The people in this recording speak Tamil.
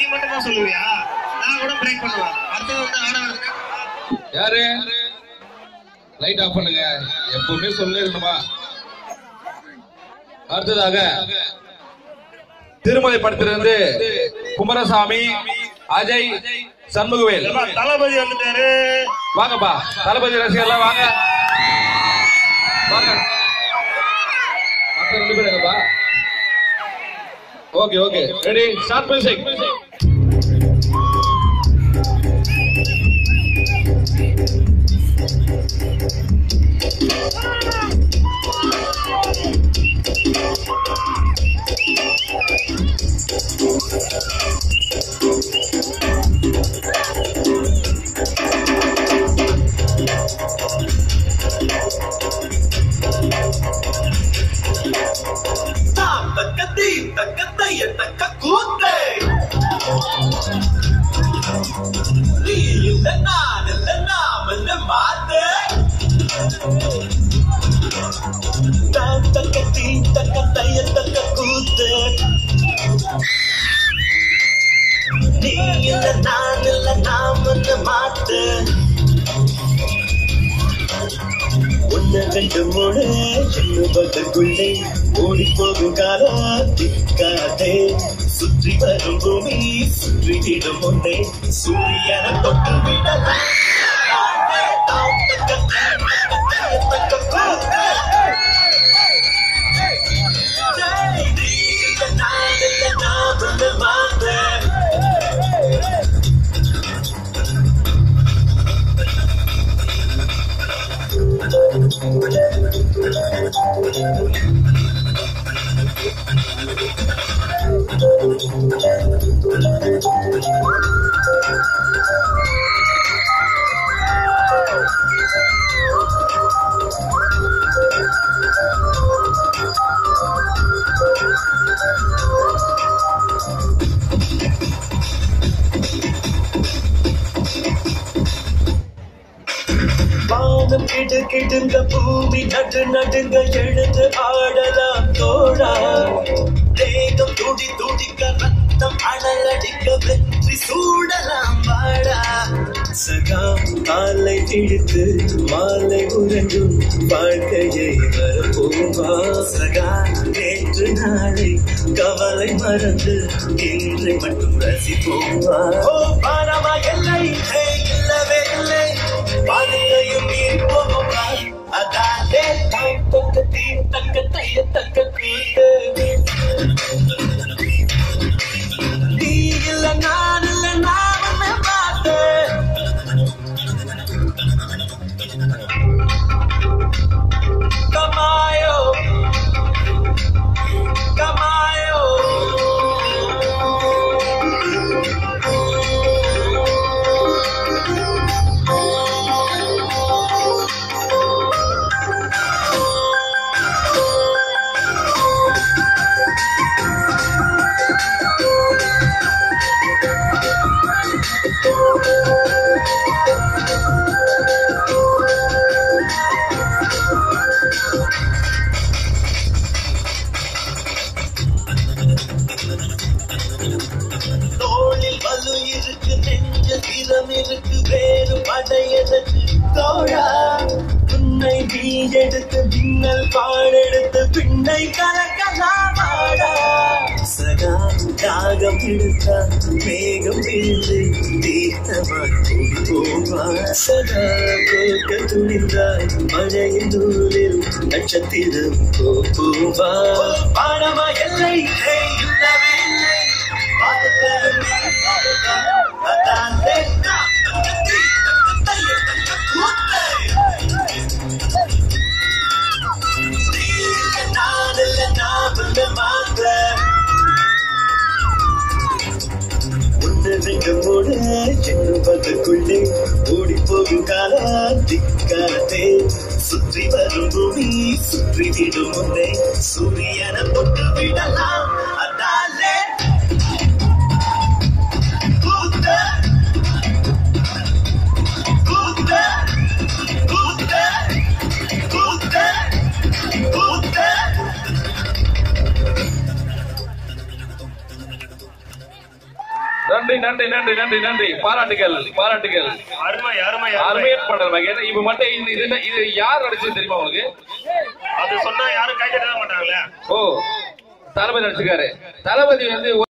மட்டும் தான் சொல்லுவியா நான் கூட பிரேக் பண்ணுவேன் அடுத்தது வந்து ஆடவனுக்கு யாரு லைட் ஆஃப் பண்ணுங்க எப்பவுமே சொல்லி இருக்கணுமா அடுத்ததாக திருமலை படத்திலிருந்து குமாரசாமி அஜய் சண்முகவேல் ஏம்மா, தளபதி வந்துட்டாரு வாங்கப்பா தளபதி ரசிகர்லாம் வாங்க வாங்க மத்த ரெண்டு பேரும் எங்கப்பா okay okay ready start music தக்க தீ தக்க தைய தக்க கூத்தே நீ இல்ல நான் இல்ல நாம் இல்ல மாத்தே தக்க தீ தக்க தைய தக்க கூத்தே நீ இல்ல நான் இல்ல நாம் இல்ல மாத்தே ஒன்னு ரெண்டு மூணு எண்ணுவதற்குள்ளே ஓடி போகும் காலம் திக்காதே சுற்றி வரும் பூமி சுற்றிவிடும் முன்னே சூரியன தொட்டு விடலாம் ஆண்டே, தாம் தக்க தக்க தக்க கூத்தே. ஜெய் நீ இல்ல நான் இல்ல நாம் இல்ல மாத்தே வானம் கிடு கிடுங்க பூமி நடு நடுங்க எழுந்து ஆடலாம் தோழா தேகம் துடி துடிக்க ரத்தம் அனலடிக்க வெற்றி சூடலாம் வாடா சகா காலை இழுத்து மாலை உறங்கும் வாழ்க்கையை வரப்போவா சகா நேற்று நாளை கவலை மறந்து இன்றை மட்டும் ரசிப்போவா ஓ பாரமா எல்லை ஹே, இல்லவே இல்லை வாழ்க்கையும் இருப்போமா அதாலே தாம் தக்க தீ தக்க தைய தக்க கூட்டு நீ இல்ல நான் இல்ல நாம பார்த்தேன் Kamayo Kamayo தோளில் வலு இருக்கு நெஞ்சில் திறம் இருக்கு வேறு படையதற்கு தோழா உன்னை நீ எடுத்து பின்னல் பாடெடுத்து பின்னை கலக்கலாமாடா சகா தாகம் எடுத்தா மேகம் விழுந்து தீர்த்தமாய் போவா சதா போக்க துணிந்தாய் மழையின் நூலில் நட்சத்திரம் போவா பாடமா எல்லை ஹே, இல்லவே இல்லை என்பதற்குள்ளே ஓடி போகும் காலம் திக்காதே சுற்றி வரும் பூமி சுற்றி விடும் முன்னே சூரியன தொட்டு விடலாம் அதாலே கூத்த கூத்த கூத்த கூத்த கூத்த நன்றி நன்றி நன்றி நன்றி நன்றி பாராட்டுகள் பாராட்டுகள் அருமை அருமை அருமை அருமையா பண்றாங்க ஏன்னா இப்ப மட்டும் இது இது என்ன- இது யார் நடிச்சது தெரியுமா உங்களுக்கு அது சொன்னா யாரும் கை தட்ட மாட்டாங்களே ஓ தளபதி நடிச்சிருக்காரு தளபதி வந்து